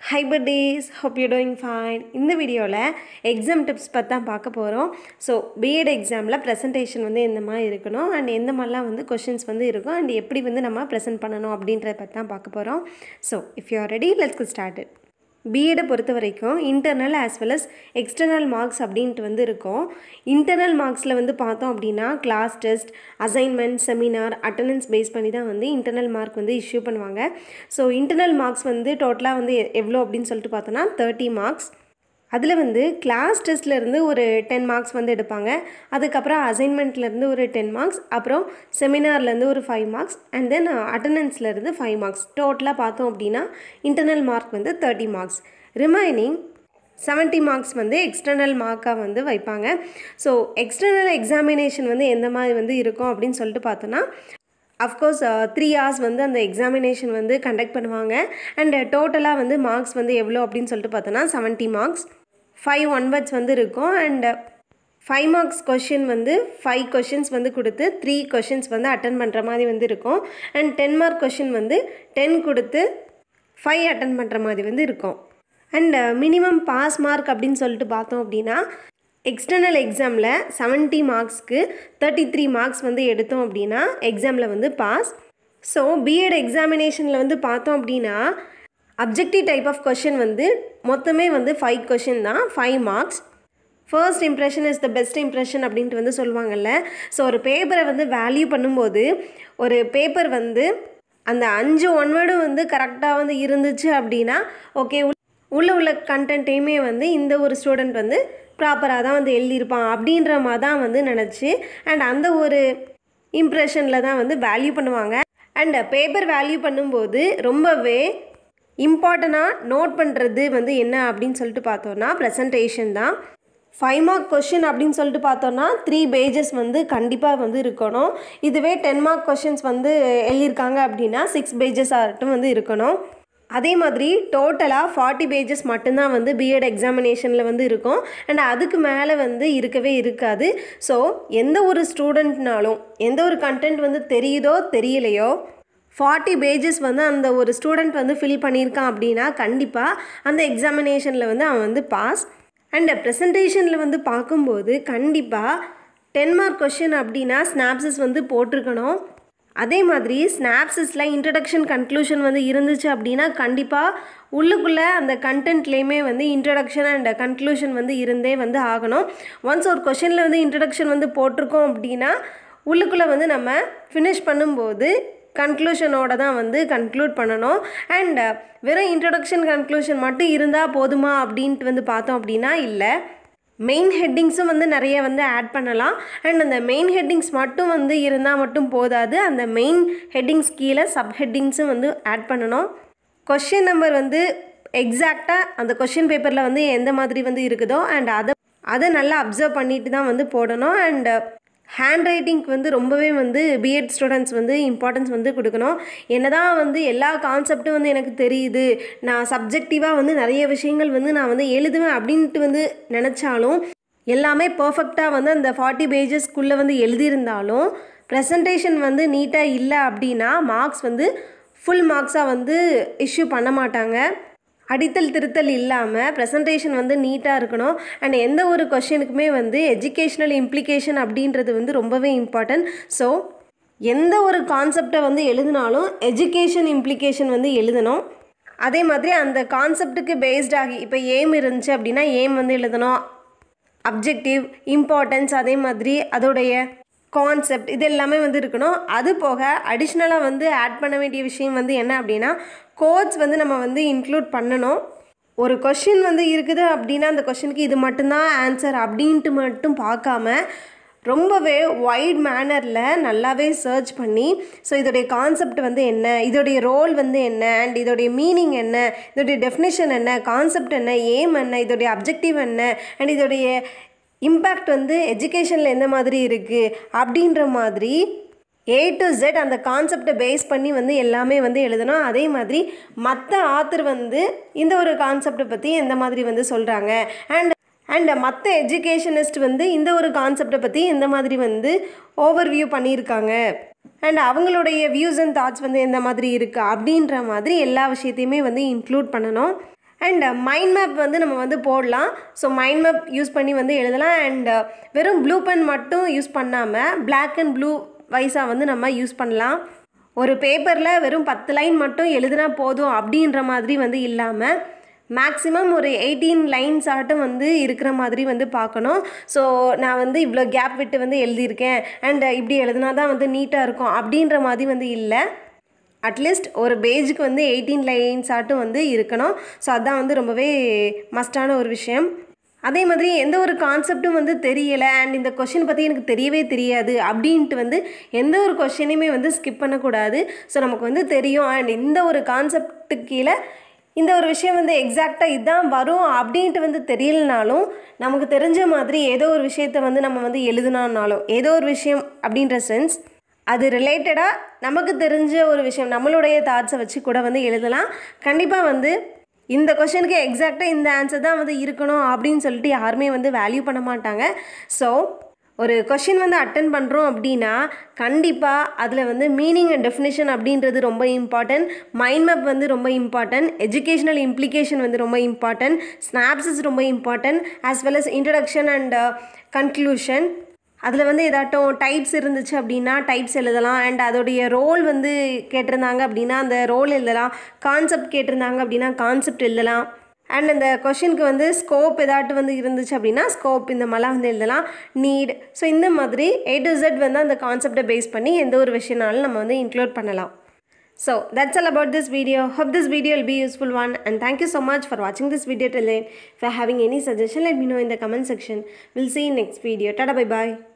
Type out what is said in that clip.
High buddies hope you doing fine இந்த வீடியோவில் exam tips பற்றி தான் பார்க்க போகிறோம் ஸோ பிஎட் எக்ஸாமில் ப்ரெசன்டேஷன் வந்து எந்த மாதிரி இருக்கணும் அண்ட் எந்த மாதிரிலாம் வந்து கொஷின்ஸ் வந்து இருக்கும் அண்ட் எப்படி வந்து நம்ம ப்ரெசென்ட் பண்ணணும் அப்படின்றத பற்றி தான் பார்க்க போகிறோம் so if you are ready let's start பிஎடை பொறுத்த வரைக்கும் internal as well as external marks அப்படின்ட்டு வந்து இருக்கும் இன்டர்னல் மார்க்ஸில் வந்து பார்த்தோம் அப்படின்னா class test assignment seminar attendance base பண்ணி தான் வந்து இன்டர்னல் மார்க் வந்து இஷ்யூ பண்ணுவாங்க ஸோ இன்டர்னல் மார்க்ஸ் வந்து டோட்டலாக வந்து எ- எவ்வளோ அப்படின்னு சொல்லிட்டு பார்த்தோன்னா தேர்ட்டி மார்க்ஸ் அதில் வந்து கிளாஸ் டெஸ்ட்லேருந்து ஒரு டென் மார்க்ஸ் வந்து எடுப்பாங்க அதுக்கப்புறம் அசைன்மெண்ட்லேருந்து ஒரு டென் மார்க்ஸ் அப்புறம் செமினார்லேருந்து ஒரு ஃபைவ் மார்க்ஸ் அண்ட் தென் அட்டண்டன்ஸ்லேருந்து ஃபைவ் மார்க்ஸ் டோட்டலாக பார்த்தோம் அப்படின்னா இன்டர்னல் மார்க் வந்து தேர்ட்டி மார்க்ஸ் ரிமைனிங் 70 மார்க்ஸ் வந்து எக்ஸ்டர்னல் மார்க்காக வந்து வைப்பாங்க ஸோ எக்ஸ்டர்னல் எக்ஸாமினேஷன் வந்து எந்த மாதிரி வந்து இருக்கும் அப்படின்னு சொல்லிட்டு பார்த்தோன்னா அஃப்கோர்ஸ் த்ரீ ஹவர்ஸ் வந்து அந்த எக்ஸாமினேஷன் வந்து கண்டக்ட் பண்ணுவாங்க அண்ட் டோட்டலாக வந்து மார்க்ஸ் வந்து எவ்வளோ அப்படின்னு சொல்லிட்டு பார்த்தோன்னா 70 மார்க்ஸ் ஃபைவ் ஒன்வர்ட்ஸ் வந்து இருக்கும் அண்ட் ஃபைவ் மார்க்ஸ் கொஷின் வந்து ஃபைவ் கொஷின்ஸ் வந்து கொடுத்து த்ரீ கொஷின்ஸ் வந்து அட்டன் பண்ணுற மாதிரி வந்து இருக்கும் அண்ட் டென் மார்க் கொஷின் வந்து டென் கொடுத்து ஃபைவ் அட்டன் பண்ணுற மாதிரி வந்து இருக்கும் அண்ட் மினிமம் பாஸ் மார்க் அப்படின்னு சொல்லிட்டு பார்த்தோம் அப்படின்னா எக்ஸ்டர்னல் எக்ஸாமில் 70 மார்க்ஸ்க்கு தேர்ட்டி த்ரீ மார்க்ஸ் வந்து எடுத்தோம் அப்படின்னா எக்ஸாமில் வந்து பாஸ் ஸோ பிஎட் எக்ஸாமினேஷனில் வந்து பார்த்தோம் அப்படின்னா அப்ஜெக்டிவ் டைப் ஆஃப் கொஷின் வந்து மொத்தமே வந்து ஃபைவ் கொஷின் தான் five marks first impression is the best impression அப்படின்ட்டு வந்து சொல்லுவாங்கல்ல ஸோ ஒரு பேப்பரை வந்து வேல்யூ பண்ணும்போது ஒரு பேப்பர் வந்து அந்த அஞ்சு ஒன் வேர்டும் வந்து கரெக்டாக வந்து இருந்துச்சு அப்படின்னா ஓகே உள்ள உள்ள கண்டென்ட்டையுமே வந்து இந்த ஒரு ஸ்டூடெண்ட் வந்து ப்ராப்பராக தான் வந்து எழுதியிருப்பான் அப்படின்ற மாதிரி தான் வந்து நினச்சி அண்ட் அந்த ஒரு இம்ப்ரெஷனில் தான் வந்து வேல்யூ பண்ணுவாங்க அண்ட் பேப்பர் வேல்யூ பண்ணும்போது ரொம்பவே இம்பார்ட்டண்ட்டாக நோட் பண்ணுறது வந்து என்ன அப்படின்னு சொல்லிட்டு பார்த்தோன்னா ப்ரெசன்டேஷன் தான் ஃபைவ் மார்க் கொஷின் அப்படின்னு சொல்லிட்டு பார்த்தோன்னா த்ரீ பேஜஸ் வந்து கண்டிப்பாக வந்து இருக்கணும் இதுவே டென் மார்க் கொஷின்ஸ் வந்து எழுதியிருக்காங்க அப்படின்னா சிக்ஸ் பேஜஸ் ஆகட்டும் வந்து இருக்கணும் அதே மாதிரி டோட்டலாக ஃபார்ட்டி பேஜஸ் மட்டும்தான் வந்து பிஎட் எக்ஸாமினேஷனில் வந்து இருக்கும் அண்ட் அதுக்கு மேலே வந்து இருக்கவே இருக்காது ஸோ எந்த ஒரு ஸ்டூடெண்ட்னாலும் எந்த ஒரு கண்டென்ட் வந்து தெரியுதோ தெரியலையோ ஃபார்ட்டி பேஜஸ் வந்து அந்த ஒரு ஸ்டூடெண்ட் வந்து ஃபில் பண்ணியிருக்கான் அப்படின்னா கண்டிப்பாக அந்த எக்ஸாமினேஷனில் வந்து அவன் வந்து பாஸ் அண்ட் ப்ரெசன்டேஷனில் வந்து பார்க்கும்போது கண்டிப்பாக டென் மார்க் கொஷின் அப்படின்னா ஸ்னாப்ஸஸ் வந்து போட்டிருக்கணும் அதே மாதிரி ஸ்னாப்ஸஸில் இன்ட்ரடக்ஷன் கன்க்ளூஷன் வந்து இருந்துச்சு அப்படின்னா கண்டிப்பாக உள்ளுக்குள்ளே அந்த கண்டென்ட்லேயுமே வந்து இன்ட்ரடக்ஷன் அண்ட் கன்க்ளூஷன் வந்து இருந்தே வந்து ஆகணும் ஒன்ஸ் ஒரு கொஷினில் வந்து இன்ட்ரடக்ஷன் வந்து போட்டிருக்கோம் அப்படின்னா உள்ளுக்குள்ளே வந்து நம்ம ஃபினிஷ் பண்ணும்போது கன்க்ளூஷனோட தான் வந்து கன்க்ளூட் பண்ணணும் அண்ட் வெறும் இன்ட்ரடக்ஷன் கன்க்ளூஷன் மட்டும் இருந்தால் போதுமா அப்படின்ட்டு வந்து பார்த்தோம் அப்படின்னா இல்லை மெயின் ஹெட்டிங்ஸும் வந்து நிறைய வந்து ஆட் பண்ணலாம் அண்ட் அந்த மெயின் ஹெட்டிங்ஸ் மட்டும் வந்து இருந்தால் மட்டும் போதாது அந்த மெயின் ஹெட்டிங்ஸ் கீழே சப் ஹெட்டிங்ஸும் வந்து ஆட் பண்ணணும் கொஷின் நம்பர் வந்து எக்ஸாக்டாக அந்த கொஷின் பேப்பரில் வந்து எந்த மாதிரி வந்து இருக்குதோ அண்ட் அதை அதை நல்லா அப்சர்வ் பண்ணிட்டு தான் வந்து போடணும் அண்ட் ஹேண்ட் ரைட்டிங்க்கு வந்து ரொம்பவே வந்து பிஎட் ஸ்டூடெண்ட்ஸ் வந்து இம்பார்ட்டன்ஸ் வந்து கொடுக்கணும் என்னதான் வந்து எல்லா கான்செப்ட்டும் வந்து எனக்கு தெரியுது நான் சப்ஜெக்டிவாக வந்து நிறைய விஷயங்கள் வந்து நான் வந்து எழுதுவேன் அப்படின்ட்டு வந்து நினச்சாலும் எல்லாமே பர்ஃபெக்டாக வந்து அந்த ஃபார்ட்டி பேஜஸ்க்குள்ளே வந்து எழுதியிருந்தாலும் ப்ரெசன்டேஷன் வந்து நீட்டாக இல்லை அப்படின்னா மார்க்ஸ் வந்து ஃபுல் மார்க்ஸாக வந்து இஷ்யூ பண்ண மாட்டாங்க அடித்தல் திருத்தல் இல்லாமல் ப்ரெசன்டேஷன் வந்து நீட்டாக இருக்கணும் அண்ட் எந்த ஒரு கொஷினுக்குமே வந்து எஜுகேஷ்னல் இம்ப்ளிகேஷன் அப்படின்றது வந்து ரொம்பவே இம்பார்ட்டன்ட் ஸோ எந்த ஒரு கான்செப்டை வந்து எழுதினாலும் எஜுகேஷன் இம்ப்ளிகேஷன் வந்து எழுதணும் அதே மாதிரி அந்த கான்செப்ட்டுக்கு பேஸ்ட் ஆகி இப்போ ஏம் இருந்துச்சு அப்படின்னா ஏம் வந்து எழுதணும் அப்ஜெக்டிவ் இம்பார்ட்டன்ஸ் அதே மாதிரி அதோடைய கான்செப்ட் இது எல்லாமே வந்து இருக்கணும் அது போக அடிஷ்னலாக வந்து ஆட் பண்ண வேண்டிய விஷயம் வந்து என்ன அப்படின்னா கோட்ஸ் வந்து நம்ம வந்து இன்க்ளூட் பண்ணணும் ஒரு கொஷின் வந்து இருக்குது அப்படின்னா அந்த கொஷினுக்கு இது மட்டும்தான் ஆன்சர் அப்படின்ட்டு மட்டும் பார்க்காம ரொம்பவே வைட் மேனரில் நல்லாவே சர்ச் பண்ணி ஸோ இதோடைய கான்செப்ட் வந்து என்ன இதோடைய ரோல் வந்து என்ன அண்ட் இதோடைய மீனிங் என்ன இதோடைய டெஃபினேஷன் என்ன கான்செப்ட் என்ன ஏம் என்ன இதோடைய அப்ஜெக்டிவ் என்ன அண்ட் இதோடைய இம்பேக்ட் வந்து எஜுகேஷனில் எந்த மாதிரி இருக்குது அப்படின்ற மாதிரி ஏ டு Z அந்த கான்செப்டை பேஸ் பண்ணி வந்து எல்லாமே வந்து எழுதணும் அதே மாதிரி மற்ற ஆத்தர் வந்து இந்த ஒரு கான்செப்டை பற்றி எந்த மாதிரி வந்து சொல்கிறாங்க அண்ட் அண்ட் மற்ற எஜுகேஷனிஸ்ட் வந்து இந்த ஒரு கான்செப்டை பற்றி எந்த மாதிரி வந்து ஓவர்வியூ பண்ணியிருக்காங்க அண்ட் அவங்களுடைய வியூஸ் அண்ட் தாட்ஸ் வந்து எந்த மாதிரி இருக்குது அப்படின்ற மாதிரி எல்லா விஷயத்தையுமே வந்து இன்க்ளூட் பண்ணணும் அண்ட் மைண்ட் மேப் வந்து நம்ம வந்து போடலாம் ஸோ மைண்ட் மேப் யூஸ் பண்ணி வந்து எழுதலாம் அண்ட் வெறும் ப்ளூ பென் மட்டும் யூஸ் பண்ணாமல் Black அண்ட் ப்ளூ வைஸாக வந்து நம்ம யூஸ் பண்ணலாம் ஒரு பேப்பரில் வெறும் பத்து லைன் மட்டும் எழுதினா போதும் அப்படின்ற மாதிரி வந்து இல்லாமல் மேக்ஸிமம் ஒரு எயிட்டீன் லைன்ஸ் ஆட்டும் வந்து இருக்கிற மாதிரி வந்து பார்க்கணும் ஸோ நான் வந்து இவ்வளோ கேப் விட்டு வந்து எழுதியிருக்கேன் அண்ட் இப்படி எழுதினா தான் வந்து நீட்டாக இருக்கும் அப்படின்ற மாதிரி வந்து இல்லை அட்லீஸ்ட் ஒரு பேஜுக்கு வந்து எயிட்டீன் லைன்ஸ் ஆட்டும் வந்து இருக்கணும் ஸோ அதான் வந்து ரொம்பவே மஸ்டான ஒரு விஷயம் அதே மாதிரி எந்த ஒரு கான்செப்ட்டும் வந்து தெரியலை அண்ட் இந்த கொஷின் பற்றி எனக்கு தெரியவே தெரியாது அப்படின்ட்டு வந்து எந்த ஒரு கொஷினையுமே வந்து ஸ்கிப் பண்ணக்கூடாது ஸோ நமக்கு வந்து தெரியும் அண்ட் இந்த ஒரு கான்செப்ட்டுக்கு கீழே இந்த ஒரு விஷயம் வந்து எக்ஸாக்டாக இதுதான் வரும் அப்படின்ட்டு வந்து தெரியலனாலும் நமக்கு தெரிஞ்ச மாதிரி ஏதோ ஒரு விஷயத்த வந்து நம்ம வந்து எழுதுனானாலும் ஏதோ ஒரு விஷயம் அப்படின்ற சென்ஸ் அது ரிலேட்டடாக நமக்கு தெரிஞ்ச ஒரு விஷயம் நம்மளுடைய தாட்ஸை வச்சு கூட வந்து எழுதலாம் கண்டிப்பாக வந்து இந்த கொஷனுக்கு எக்ஸாக்டாக இந்த ஆன்சர் தான் வந்து இருக்கணும் அப்படின்னு சொல்லிட்டு யாருமே வந்து வேல்யூ பண்ண மாட்டாங்க ஸோ ஒரு கொஷின் வந்து அட்டன் பண்ணுறோம் அப்படின்னா கண்டிப்பாக அதில் வந்து மீனிங் அண்ட் டெஃபினேஷன் அப்படின்றது ரொம்ப இம்பார்ட்டன்ட் மைண்ட் மேப் வந்து ரொம்ப இம்பார்ட்டன்ட் எஜுகேஷனல் இம்ப்ளிகேஷன் வந்து ரொம்ப இம்பார்ட்டன்ட் ஸ்னாப்ஸஸ் ரொம்ப important as well as introduction and conclusion அதில் வந்து ஏதாட்டும் டைப்ஸ் இருந்துச்சு அப்படின்னா டைப்ஸ் எழுதலாம் அண்ட் அதோடைய ரோல் வந்து கேட்டிருந்தாங்க அப்படின்னா அந்த ரோல் எழுதலாம் கான்செப்ட் கேட்டிருந்தாங்க அப்படின்னா கான்செப்ட் எழுதலாம் அண்ட் அந்த கொஷினுக்கு வந்து ஸ்கோப் ஏதாட்டும் வந்து இருந்துச்சு அப்படின்னா ஸ்கோப் இந்த மாதிரிலாம் வந்து எழுதலாம் நீட் ஸோ இந்த மாதிரி ஏ டு Z வந்து அந்த கான்செப்டை பேஸ் பண்ணி எந்த ஒரு விஷயனாலும் நம்ம வந்து இன்க்ளூட் பண்ணலாம் So that's all about this video. Hope this video will be useful one and thank you so much for watching this video till end. If you're having any suggestion let me know in the comment section. We'll see you in next video. Tada bye bye.